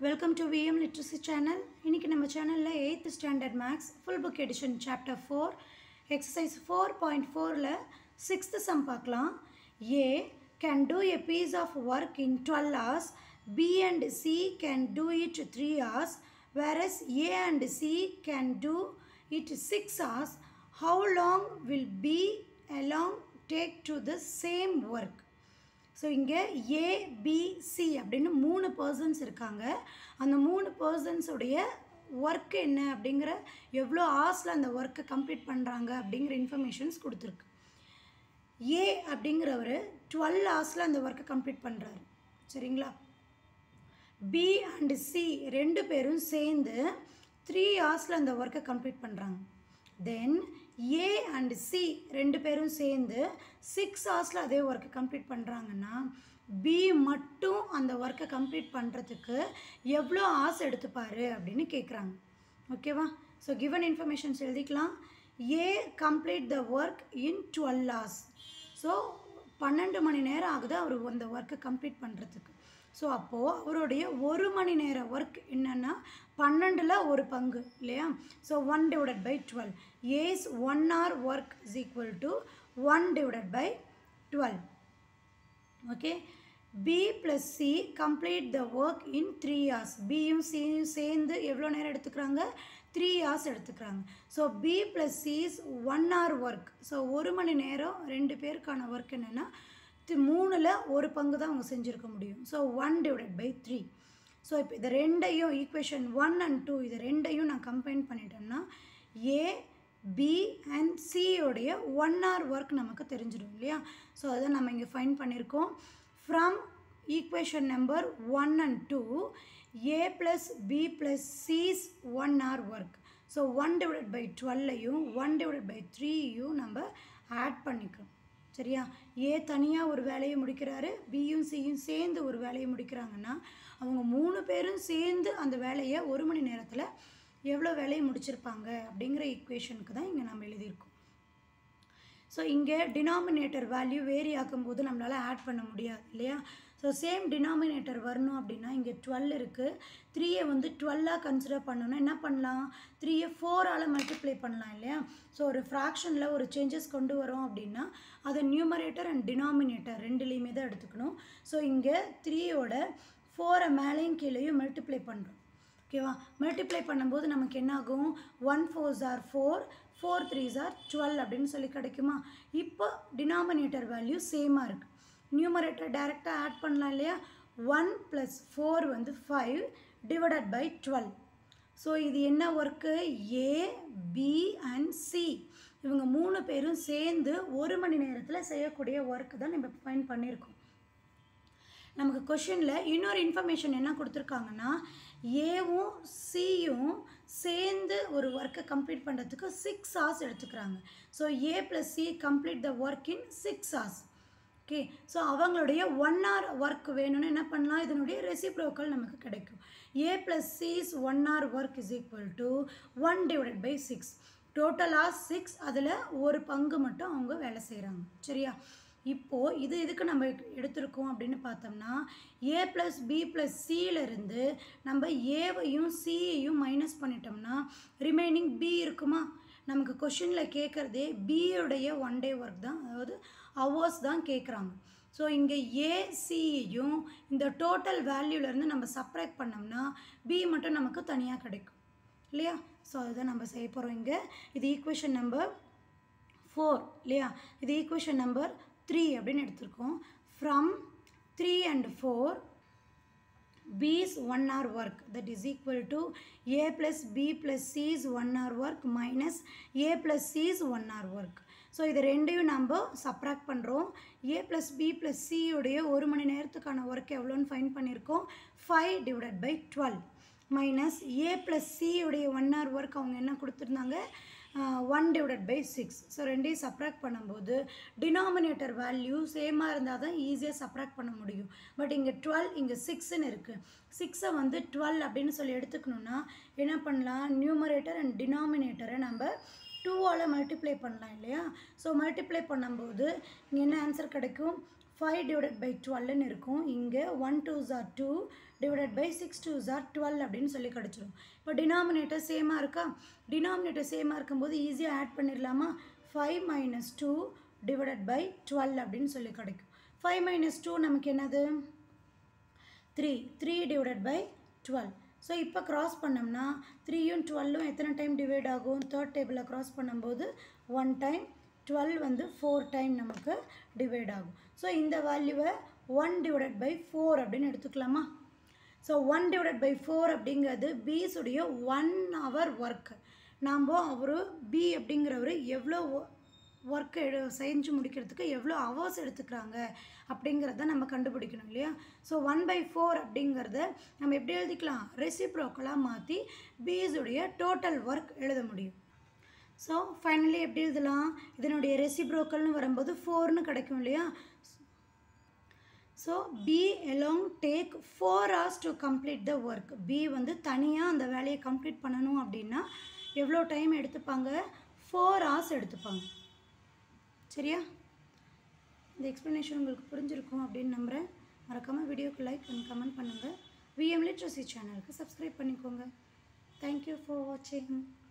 Welcome to VM literacy channel இன்றைக்கி நம்ம சேனலில் eighth standard maths full book edition chapter four exercise four point ஃபோரில் sixth sum பார்க்கலாம் A can do a piece of work in twelve hours B and C can do it three hours whereas A and C can do it 6 hours, how long will B along take to the same work? So இங்கே ABC அப்படின்னு மூணு persons இருக்காங்க அந்த மூணு பர்சன்ஸுடைய work என்ன அப்படிங்கிற எவ்வளோ ஹார்ஸில் அந்த ஒர்க்கை கம்ப்ளீட் பண்ணுறாங்க அப்படிங்கிற இன்ஃபர்மேஷன்ஸ் கொடுத்துருக்கு ஏ அப்படிங்கிறவர் டுவெல் ஹவர்ஸில் அந்த ஒர்க்கை கம்ப்ளீட் பண்ணுறாரு சரிங்களா பி அண்ட் சி ரெண்டு பேரும் சேர்ந்து த்ரீ ஹவர்ஸில் அந்த ஒர்க்கை கம்ப்ளீட் பண்ணுறாங்க தென் ஏ அண்ட் சி ரெண்டு பேரும் சேர்ந்து சிக்ஸ் ஹவர்ஸில் அதே ஒர்க்கை கம்ப்ளீட் பண்ணுறாங்கன்னா பி மட்டும் அந்த ஒர்க்கை கம்ப்ளீட் பண்ணுறதுக்கு எவ்வளோ ஹார்ஸ் எடுத்துப்பார் அப்படின்னு கேட்குறாங்க ஓகேவா ஸோ கிவன் இன்ஃபர்மேஷன்ஸ் எழுதிக்கலாம் A complete the work in twelve hours so பன்னெண்டு மணி நேரம் ஆகுது அவர் அந்த ஒர்க்கை கம்ப்ளீட் பண்ணுறதுக்கு ஸோ அப்போது அவருடைய ஒரு மணி நேர ஒர்க் என்னென்னா பன்னெண்டில் ஒரு பங்கு இல்லையா so one divided by twelve as one hour work is equal to one divided by twelve okay B plus C complete the work in three hours பியும் சியும் சேர்ந்து எவ்வளோ நேரம் எடுத்துக்கிறாங்க த்ரீ ஹார்ஸ் எடுத்துக்கிறாங்க so B plus C is one hour work so ஒரு மணி நேரம் ரெண்டு பேருக்கான ஒர்க் என்னென்னா மூணில் ஒரு பங்கு தான் அவங்க செஞ்சுருக்க முடியும் so one divided by three so இப்போ இதை ரெண்டையும் ஈக்குவேஷன் ஒன் அண்ட் டூ இது ரெண்டையும் நான் கம்பைன் பண்ணிட்டேன்னா ஏ பி அண்ட் சியோடைய ஒன் ஹவர் ஒர்க் நமக்கு தெரிஞ்சிடும் இல்லையா ஸோ அதை நம்ம இங்கே ஃபைன் பண்ணியிருக்கோம் from equation number one and two A plus B plus C's one hour work so one divided by டுவெல்லையும் ஒன் டிவைடட் பை த்ரீயும் நம்ம ஆட் பண்ணிக்கிறோம் சரியா ஏ தனியாக ஒரு வேலையை முடிக்கிறாரு பியும் சியும் சேர்ந்து ஒரு வேலையை முடிக்கிறாங்கன்னா அவங்க மூணு பேரும் சேர்ந்து அந்த வேலையை ஒரு மணி நேரத்தில் எவ்வளோ வேலையை முடிச்சிருப்பாங்க அப்படிங்கிற ஈக்குவேஷனுக்கு தான் இங்கே நம்ம எழுதியிருக்கோம் ஸோ இங்கே டினாமினேட்டர் வேல்யூ வேரி ஆக்கும்போது நம்மளால் ஆட் பண்ண முடியாது இல்லையா ஸோ சேம் டினாமினேட்டர் வரணும் அப்படின்னா இங்கே டுவெல் இருக்குது த்ரீயை வந்து டுவெல்லாக கன்சிடர் பண்ணணும்னா என்ன பண்ணலாம் த்ரீயை ஃபோரால் மல்டிப்ளை பண்ணலாம் இல்லையா ஸோ ஒரு ஃப்ராக்ஷனில் ஒரு சேஞ்சஸ் கொண்டு வரோம் அப்படின்னா அதை நியூமரேட்டர் அண்ட் டினாமினேட்டர் ரெண்டுலேயுமே தான் எடுத்துக்கணும் ஸோ இங்கே த்ரீயோட ஃபோரை மேலேயும் கீழேயும் மல்டிப்ளை பண்ணுறோம் ஓகேவா மல்டிப்ளை பண்ணும்போது நமக்கு என்ன ஆகும் one fours are four four threes are twelve அப்படின்னு சொல்லி கிடைக்குமா இப்போ டினாமினேட்டர் வேல்யூ சேமாக இருக்குது நியூமரேட்டர் டைரெக்டாக ஆட் பண்ணலாம் இல்லையா ஒன் ப்ளஸ் ஃபோர் வந்து five divided by twelve so இது என்ன ஒர்க்கு ஏ பி அண்ட் சி இவங்க மூணு பேரும் சேர்ந்து ஒரு மணி நேரத்தில் செய்யக்கூடிய ஒர்க்கு தான் நம்ம ஃபைன் பண்ணியிருக்கோம் நமக்கு கொஷினில் இன்னொரு இன்ஃபர்மேஷன் என்ன கொடுத்துருக்காங்கன்னா ஏவும் சியும் சேர்ந்து ஒரு ஒர்க்கை கம்ப்ளீட் பண்ணுறதுக்கு சிக்ஸ் ஹார்ஸ் எடுத்துக்கிறாங்க so A plus C complete the work in six hours okay so அவங்களுடைய ஒன் ஹவர் ஒர்க் வேணும்னு என்ன பண்ணலாம் இதனுடைய ரெசிப்ரோக்கல் நமக்கு கிடைக்கும் A plus C's one hour work is equal to one divided by six டோட்டலாக six அதில் ஒரு பங்கு மட்டும் அவங்க வேலை செய்கிறாங்க சரியா இப்போது இது இதுக்கு நம்ம எடுத்திருக்கோம் அப்படின்னு பார்த்தோம்னா ஏ ப்ளஸ் பி ப்ளஸ் சியிலேருந்து நம்ம ஏவையும் சியையும் மைனஸ் பண்ணிட்டோம்னா ரிமைனிங் பி இருக்குமா நமக்கு கொஷினில் கேட்குறதே பியோடைய ஒன் டே ஒர்க் தான் அதாவது ஹவர்ஸ் தான் கேட்குறாங்க ஸோ இங்கே ஏசியையும் இந்த டோட்டல் வேல்யூலேருந்து நம்ம சப்ராக்ட் பண்ணோம்னா பி மட்டும் நமக்கு தனியாக கிடைக்கும் இல்லையா ஸோ அதுதான் நம்ம செய்ய போகிறோம் இங்கே இது ஈக்குவேஷன் நம்பர் ஃபோர் இல்லையா இது ஈக்குவேஷன் நம்பர் த்ரீ அப்படின்னு எடுத்திருக்கோம் from three and four b's 1 hour work that is equal to a plus b plus c's 1 hour work minus a plus c's 1 hour work so இது ரெண்டையும் நம்ம subtract பண்ணுறோம் A plus B plus சியுடைய ஒரு மணி நேரத்துக்கான ஒர்க் எவ்வளோன்னு find பண்ணியிருக்கோம் five divided by twelve minus A plus சியுடைய ஒன் ஹவர் ஒர்க் அவங்க என்ன கொடுத்துருந்தாங்க one divided by six so ரெண்டையும் சப்ராக்ட் பண்ணும்போது டினாமினேட்டர் வேல்யூ சேமாக இருந்தால் தான் ஈஸியாக சப்ராக்ட் பண்ண முடியும் பட் இங்கே டுவெல் இங்கே சிக்ஸ்ன்னு இருக்குது சிக்ஸை வந்து டுவெல் அப்படின்னு சொல்லி எடுத்துக்கணுன்னா என்ன பண்ணலாம் நியூமரேட்டர் அண்ட் டினாமினேட்டரை நம்ம டூவால் மல்டிப்ளை பண்ணலாம் இல்லையா ஸோ மல்டிப்ளை பண்ணும்போது இங்கே என்ன ஆன்சர் கிடைக்கும் ஃபைவ் டிவைடட் பை டுவெல்னு இருக்கும் இங்கே ஒன் டூ ஜார் two divided by six two ஜார் டுவெல் அப்படின்னு சொல்லி கிடச்சிரும் இப்போ டினாமினேட்டர் சேமாக இருக்கா டினாமினேட்டர் சேமாக இருக்கும்போது ஈஸியாக ஆட் பண்ணிடலாமா five minus two divided by twelve அப்படின்னு சொல்லி கிடைக்கும் ஃபைவ் மைனஸ் டூ நமக்கு என்னது three three divided by twelve so இப்போ க்ராஸ் பண்ணோம்னா த்ரீயும் டுவெல்லும் எத்தனை டைம் டிவைட் ஆகும் தேர்ட் டேபிளில் க்ராஸ் பண்ணும்போது ஒன் டைம் டுவெல் வந்து ஃபோர் டைம் நமக்கு டிவைட் ஆகும் ஸோ இந்த வேல்யூவை ஒன் டிவைடட் பை ஃபோர் அப்படின்னு எடுத்துக்கலாமா so one divided by four அப்படிங்கிறது பீஸுடைய ஒன் ஹவர் ஒர்க் நாம் அவர் பி அப்படிங்கிறவர் எவ்வளோ ஒர்க் எடு செஞ்சு முடிக்கிறதுக்கு எவ்வளோ ஹவர்ஸ் எடுத்துக்கிறாங்க அப்படிங்கிறத நம்ம கண்டுபிடிக்கணும் இல்லையா ஸோ ஒன் பை ஃபோர் அப்படிங்கிறத நம்ம எப்படி எழுதிக்கலாம் ரெசிப்ரோக்கலாக மாற்றி பீஸுடைய டோட்டல் ஒர்க் எழுத முடியும் ஸோ ஃபைனலி எப்படி எழுதலாம் இதனுடைய ரெசிப்ரோக்கல்னு வரும்போது ஃபோர்னு கிடைக்கும் இல்லையா so B alone take four hours to complete the work B வந்து தனியாக அந்த வேலையை கம்ப்ளீட் பண்ணணும் அப்படின்னா எவ்வளோ டைம் எடுத்துப்பாங்க ஃபோர் ஹவர்ஸ் எடுத்துப்பாங்க சரியா இந்த எக்ஸ்ப்ளனேஷன் உங்களுக்கு புரிஞ்சிருக்கும் அப்படின்னு நம்புகிறேன் மறக்காமல் வீடியோக்கு லைக் அண்ட் கமெண்ட் பண்ணுங்கள் விஎம் லிட்ரஸி சேனலுக்கு சப்ஸ்கிரைப் பண்ணிக்கோங்க தேங்க்யூ ஃபார் வாட்சிங்